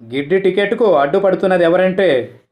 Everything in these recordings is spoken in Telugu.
గిడ్డి టికెట్కు అడ్డుపడుతున్నది ఎవరంటే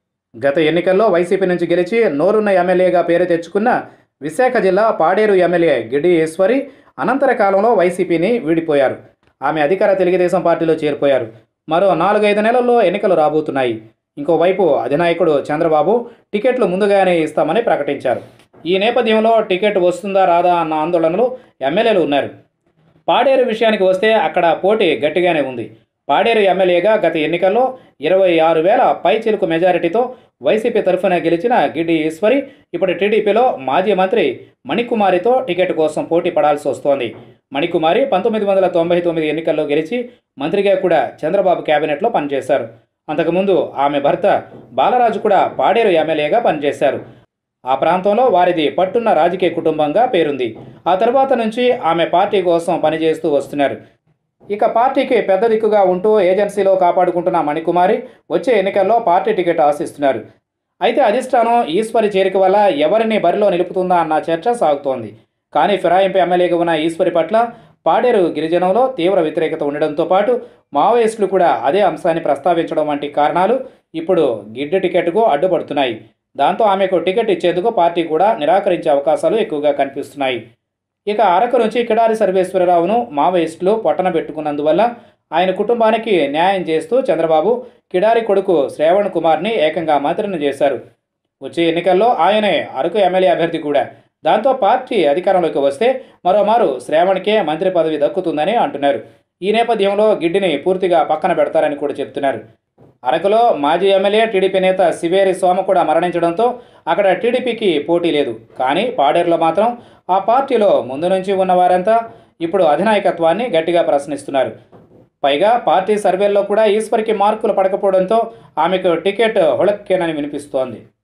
గత ఎన్నికల్లో వైసీపీ నుంచి గెలిచి నోరున్న ఎమ్మెల్యేగా పేరు తెచ్చుకున్న విశాఖ జిల్లా పాడేరు ఎమ్మెల్యే గిడ్డి ఈశ్వరి అనంతర కాలంలో వైసీపీని వీడిపోయారు ఆమె అధికార తెలుగుదేశం పార్టీలో చేరిపోయారు మరో నాలుగైదు నెలల్లో ఎన్నికలు రాబోతున్నాయి ఇంకోవైపు అధినాయకుడు చంద్రబాబు టికెట్లు ముందుగానే ఇస్తామని ప్రకటించారు ఈ నేపథ్యంలో టికెట్ వస్తుందా రాదా అన్న ఆందోళనలో ఎమ్మెల్యేలు ఉన్నారు పాడేరు విషయానికి వస్తే అక్కడ పోటీ గట్టిగానే ఉంది పాడేరు ఎమ్మెల్యేగా గత ఎన్నికల్లో ఇరవై ఆరు వేల పైచిలుకు మెజారిటీతో వైసీపీ తరఫున గెలిచిన గిడ్డి ఈశ్వరి ఇప్పుడు టీడీపీలో మాజీ మంత్రి మణికుమారితో టికెట్ కోసం పోటీ పడాల్సి వస్తోంది మణికుమారి పంతొమ్మిది వందల తొంభై తొమ్మిది ఎన్నికల్లో గెలిచి మంత్రిగా కూడా చంద్రబాబు కేబినెట్లో పనిచేశారు అంతకుముందు ఆమె భర్త బాలరాజు కూడా పాడేరు ఎమ్మెల్యేగా పనిచేశారు ఆ ప్రాంతంలో వారిది పట్టున్న రాజకీయ కుటుంబంగా పేరుంది ఆ తర్వాత నుంచి ఆమె పార్టీ కోసం పనిచేస్తూ వస్తున్నారు ఇక పార్టీకి పెద్ద దిక్కుగా ఉంటూ ఏజెన్సీలో కాపాడుకుంటున్న మణికుమారి వచ్చే ఎన్నికల్లో పార్టీ టికెట్ ఆశిస్తున్నారు అయితే అధిష్టానం ఈశ్వరి చేరిక వల్ల ఎవరిని బరిలో నిలుపుతుందా అన్న చర్చ సాగుతోంది కానీ ఫిరాయింపు ఎమ్మెల్యేగా ఉన్న ఈశ్వరి పట్ల పాడేరు గిరిజనంలో తీవ్ర వ్యతిరేకత ఉండడంతో పాటు మావోయిస్టులు కూడా అదే అంశాన్ని ప్రస్తావించడం వంటి కారణాలు ఇప్పుడు గిడ్డు టికెట్కు అడ్డుపడుతున్నాయి దాంతో ఆమెకు టికెట్ ఇచ్చేందుకు పార్టీ కూడా నిరాకరించే అవకాశాలు ఎక్కువగా కనిపిస్తున్నాయి ఇక అరకు నుంచి కిడారి సర్వేశ్వరరావును మావోయిస్టులు పొట్టన పెట్టుకున్నందువల్ల ఆయన కుటుంబానికి న్యాయం చేస్తూ చంద్రబాబు కిడారి కొడుకు శ్రావణ్ కుమార్ని ఏకంగా మంత్రిని చేశారు వచ్చే ఎన్నికల్లో ఆయనే అరకు ఎమ్మెల్యే అభ్యర్థి కూడా దాంతో పార్టీ అధికారంలోకి వస్తే మరోమారు శ్రావణ్కే మంత్రి పదవి దక్కుతుందని అంటున్నారు ఈ నేపథ్యంలో గిడ్డిని పూర్తిగా పక్కన పెడతారని కూడా చెప్తున్నారు అరకులో మాజీ ఎమ్మెల్యే టీడీపీ నేత శివేరి సోమ కూడా మరణించడంతో అక్కడ టీడీపీకి పోటీ లేదు కానీ పాడేరులో మాత్రం ఆ పార్టీలో ముందు నుంచి ఉన్న వారంతా ఇప్పుడు అధినాయకత్వాన్ని గట్టిగా ప్రశ్నిస్తున్నారు పైగా పార్టీ సర్వేల్లో కూడా ఈశ్వర్కి మార్కులు పడకపోవడంతో ఆమెకు టికెట్ హుళక్కేనని వినిపిస్తోంది